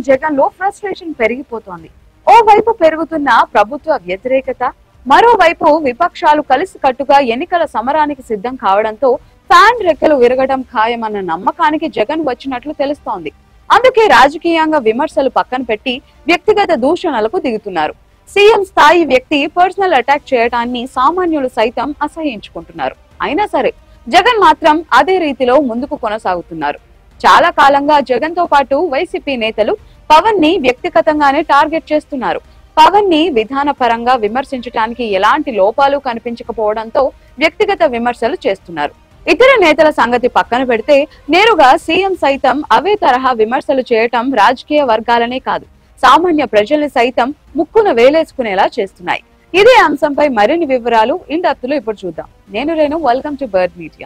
జగన్ లో ఫ్రస్ట్రేషన్ పెరిగిపోతోంది ఓవైపు పెరుగుతున్న ప్రభుత్వ వ్యతిరేకత మరోవైపు విపక్షాలు కలిసికట్టుగా ఎన్నికల సమరానికి సిద్ధం కావడంతో ఫ్యాన్ రెక్కలు విరగడం ఖాయమన్న నమ్మకానికి జగన్ వచ్చినట్లు తెలుస్తోంది అందుకే రాజకీయంగా విమర్శలు పక్కన పెట్టి వ్యక్తిగత దూషణలకు దిగుతున్నారు సీఎం స్థాయి వ్యక్తి పర్సనల్ అటాక్ చేయడాన్ని సామాన్యులు సైతం అసహించుకుంటున్నారు అయినా సరే జగన్ మాత్రం అదే రీతిలో ముందుకు కొనసాగుతున్నారు చాలా కాలంగా జగన్ తో పాటు వైసీపీ నేతలు పవన్ ని వ్యక్తిగతంగానే టార్గెట్ చేస్తున్నారు పవన్ ని విధాన పరంగా విమర్శించడానికి ఎలాంటి లోపాలు కనిపించకపోవడంతో వ్యక్తిగత విమర్శలు చేస్తున్నారు ఇతర నేతల సంగతి పక్కన పెడితే నేరుగా సీఎం సైతం అవే తరహా విమర్శలు చేయటం రాజకీయ వర్గాలనే కాదు సామాన్య ప్రజల్ని సైతం ముక్కున వేలేసుకునేలా చేస్తున్నాయి ఇదే అంశంపై మరిన్ని వివరాలు ఇండప్తులు ఇప్పుడు చూద్దాం నేను Renu welcome to bird media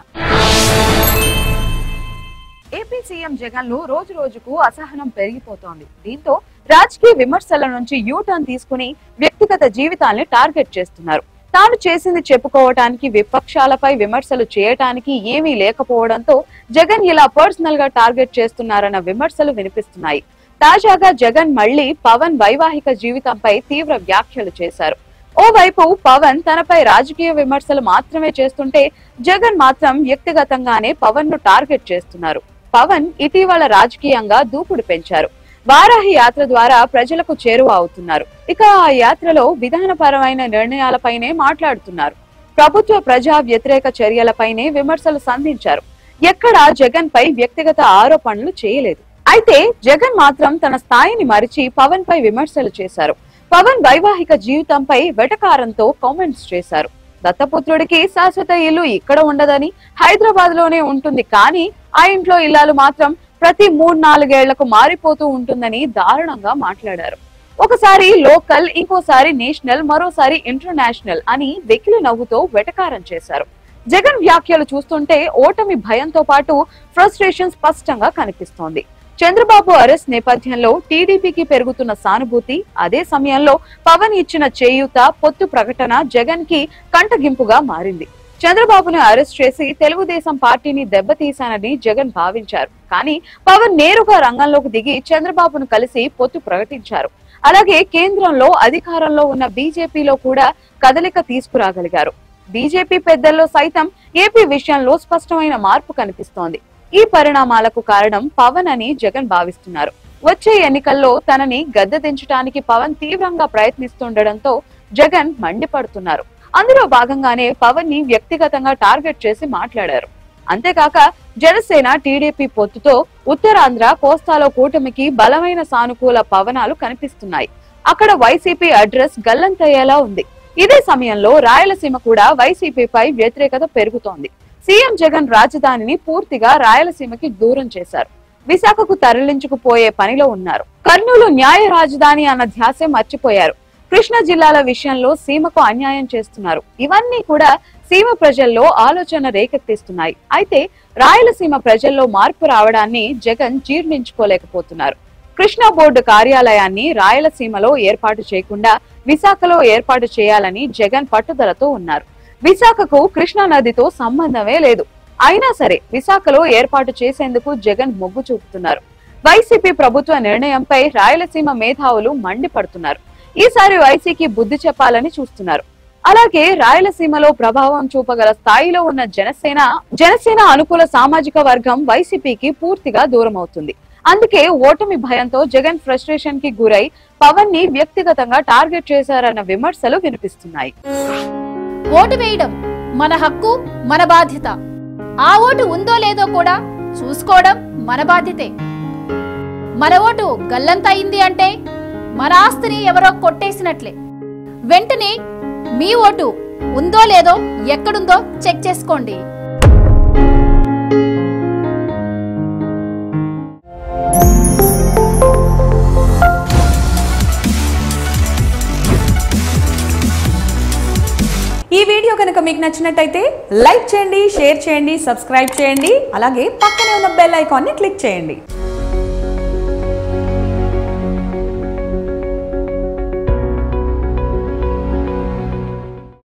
AP CM Jagan లో రోజు రోజుకు అసహనం పెరిగిపోతోంది దీంతో రాజకీయ విమర్శల నుంచి యూటర్న్ తీసుకుని వ్యక్తిగత జీవితాల్ని టార్గెట్ చేస్తున్నారు తాను చేసింది చెప్పుకోవటానికి విపక్షాలపై విమర్శలు చేయటానికి ఏమీ లేకపోవడంతో జగన్ ఇలా పర్సనల్ గా టార్గెట్ చేస్తున్నారన్న విమర్శలు వినిపిస్తున్నాయి తాజాగా జగన్ మళ్లీ పవన్ వైవాహిక జీవితంపై తీవ్ర వ్యాఖ్యలు చేశారు ఓవైపు పవన్ తనపై రాజకీయ విమర్శలు మాత్రమే చేస్తుంటే జగన్ మాత్రం వ్యక్తిగతంగానే పవన్ ను టార్గెట్ చేస్తున్నారు పవన్ ఇటీవల రాజకీయంగా దూకుడు పెంచారు వారాహి యాత్ర ద్వారా ప్రజలకు చేరువ అవుతున్నారు ఇక ఆ యాత్రలో విధానపరమైన నిర్ణయాలపైనే మాట్లాడుతున్నారు ప్రభుత్వ ప్రజా వ్యతిరేక చర్యలపైనే విమర్శలు సంధించారు ఎక్కడా జగన్ పై వ్యక్తిగత ఆరోపణలు చేయలేదు అయితే జగన్ మాత్రం తన స్థాయిని మరిచి పవన్ పై విమర్శలు చేశారు పవన్ వైవాహిక జీవితంపై వెటకారంతో కామెంట్స్ చేశారు దత్తపుత్రుడికి శాశ్వత ఇల్లు ఇక్కడ ఉండదని హైదరాబాద్ లోనే ఉంటుంది కానీ ఆ ఇంట్లో ఇల్లాలు మాత్రం ప్రతి మూడు నాలుగేళ్లకు మారిపోతూ ఉంటుందని దారుణంగా మాట్లాడారు ఒకసారి లోకల్ ఇంకోసారి నేషనల్ మరోసారి ఇంటర్నేషనల్ అని వెకిలి నవ్వుతో వెటకారం చేశారు జగన్ వ్యాఖ్యలు చూస్తుంటే ఓటమి భయంతో పాటు ఫ్రస్ట్రేషన్ స్పష్టంగా కనిపిస్తోంది చంద్రబాబు అరెస్ట్ నేపథ్యంలో టీడీపీకి పెరుగుతున్న సానుభూతి అదే సమయంలో పవన్ ఇచ్చిన చేయూత పొత్తు ప్రకటన జగన్ కి కంటగింపుగా మారింది చంద్రబాబును అరెస్ట్ చేసి తెలుగుదేశం పార్టీని దెబ్బతీశానని జగన్ భావించారు కానీ పవన్ నేరుగా రంగంలోకి దిగి చంద్రబాబును కలిసి పొత్తు ప్రకటించారు అలాగే కేంద్రంలో అధికారంలో ఉన్న బీజేపీలో కూడా కదలిక తీసుకురాగలిగారు బీజేపీ పెద్దల్లో సైతం ఏపీ విషయంలో స్పష్టమైన మార్పు కనిపిస్తోంది ఈ పరిణామాలకు కారణం పవన్ అని జగన్ భావిస్తున్నారు వచ్చే ఎన్నికల్లో తనని గద్దె దించడానికి పవన్ తీవ్రంగా ప్రయత్నిస్తుండటంతో జగన్ మండిపడుతున్నారు అందులో భాగంగానే పవన్ ని వ్యక్తిగతంగా టార్గెట్ చేసి మాట్లాడారు అంతేకాక జనసేన టీడీపీ పొత్తుతో ఉత్తరాంధ్ర కోస్తాలో కూటమికి బలమైన సానుకూల పవనాలు కనిపిస్తున్నాయి అక్కడ వైసీపీ అడ్రస్ గల్లంతయ్యేలా ఉంది ఇదే సమయంలో రాయలసీమ కూడా వైసీపీపై వ్యతిరేకత పెరుగుతోంది సీఎం జగన్ రాజధానిని పూర్తిగా రాయలసీమకి దూరం చేశారు విశాఖకు తరలించుకుపోయే పనిలో ఉన్నారు కర్నూలు న్యాయ రాజధాని అన్న ధ్యాసే మర్చిపోయారు కృష్ణా జిల్లాల విషయంలో సీమకు అన్యాయం చేస్తున్నారు ఇవన్నీ కూడా సీమ ప్రజల్లో ఆలోచన రేకెత్తిస్తున్నాయి అయితే రాయలసీమ ప్రజల్లో మార్పు రావడాన్ని జగన్ జీర్ణించుకోలేకపోతున్నారు కృష్ణా బోర్డు కార్యాలయాన్ని రాయలసీమలో ఏర్పాటు చేయకుండా విశాఖలో ఏర్పాటు చేయాలని జగన్ పట్టుదలతో ఉన్నారు విశాఖకు కృష్ణా నదితో సంబంధమే లేదు అయినా సరే విశాఖలో ఏర్పాటు చేసేందుకు జగన్ మొగ్గు చూపుతున్నారు వైసీపీ ప్రభుత్వ నిర్ణయంపై రాయలసీమ మేధావులు మండిపడుతున్నారు ఈసారి వైసీకి బుద్ధి చెప్పాలని చూస్తున్నారు అలాగే రాయలసీమలో ప్రభావం చూపగల స్థాయిలో ఉన్న జనసేన జనసేన అనుకూల సామాజిక వర్గం వైసీపీకి పూర్తిగా దూరం అవుతుంది అందుకే ఓటమి భయంతో జగన్ ఫ్రస్ట్రేషన్ కి గురై పవన్ ని వ్యక్తిగతంగా టార్గెట్ చేశారన్న విమర్శలు వినిపిస్తున్నాయి ఓటు వేయడం మన హక్కు మన బాధ్యత ఆ ఓటు ఉందో లేదో కూడా చూసుకోవడం మన బాధ్యతే మన ఓటు గల్లంత అయింది అంటే మన ఆస్తిని ఎవరో కొట్టేసినట్లే వెంటనే మీ ఓటు ఉందో లేదో ఎక్కడుందో చెక్ చేసుకోండి ఈ వీడియో కనుక మీకు నచ్చినట్టయితే లైక్ చేయండి షేర్ చేయండి సబ్స్క్రైబ్ చేయండి అలాగే పక్కనే ఉన్న బెల్ ఐకాన్ని క్లిక్ చేయండి